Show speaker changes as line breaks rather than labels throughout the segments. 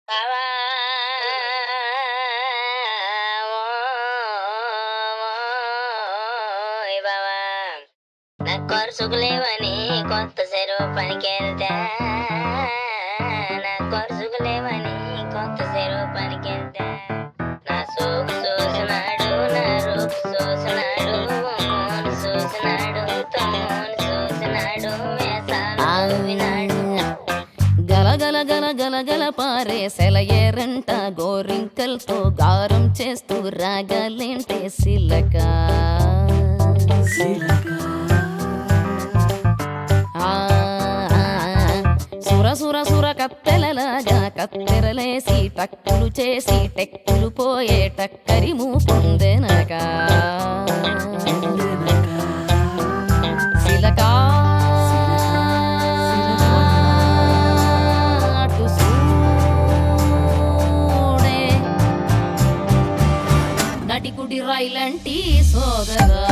బావా ఓయ్ బావా నా కొరసుకు లేవని కొత్త చెరువు పనికెళ్తా నా కొరసుకు లేవని కొత్త చెరువు పనికెళ్తా నా సోకు చూసినాడు నా రూపు చూసినాడు మోను చూసినాడు తమ్మును చూసినాడు వేసాలు వినాడు
గల గల గల గల గల పారే సెలయేరంట గోరింకలతో గారం చేస్తూ రాగాలేంటే సిలక ఆ, సుర సుర సుర కత్తెలలాగా కత్తెరలేసి టక్కులు చేసి టెక్కులు పోయే టక్కరి మూపుందెనక సిలకా అటు చూడే నటికుడి రైలంటి సోదరా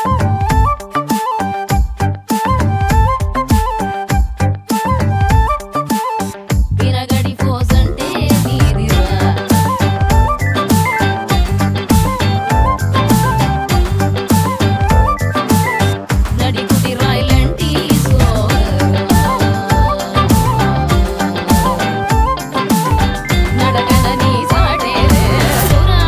విరగడి పోసంటే నీదిరా నడికుడి రైలంటి సోదరా నడకన నీ సాటే సురా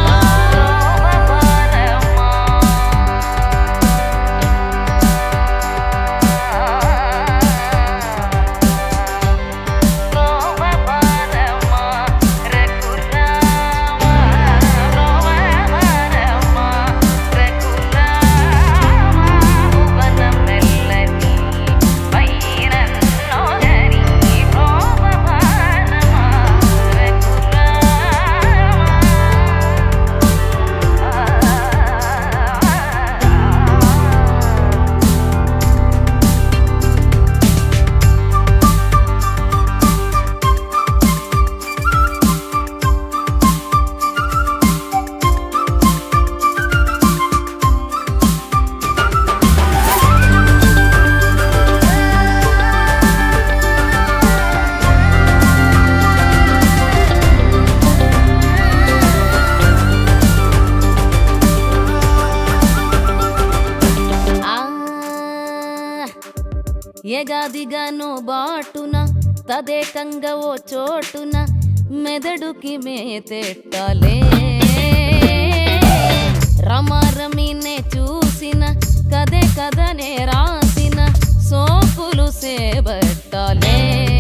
ఆ ఎగాదిగాను బాటున తదేకంగా ఓ చోటున మెదడుకి మేతెట్టాలే రమారమినే చూసిన కదే కదనే రాసిన సోకులు సేబట్టాలే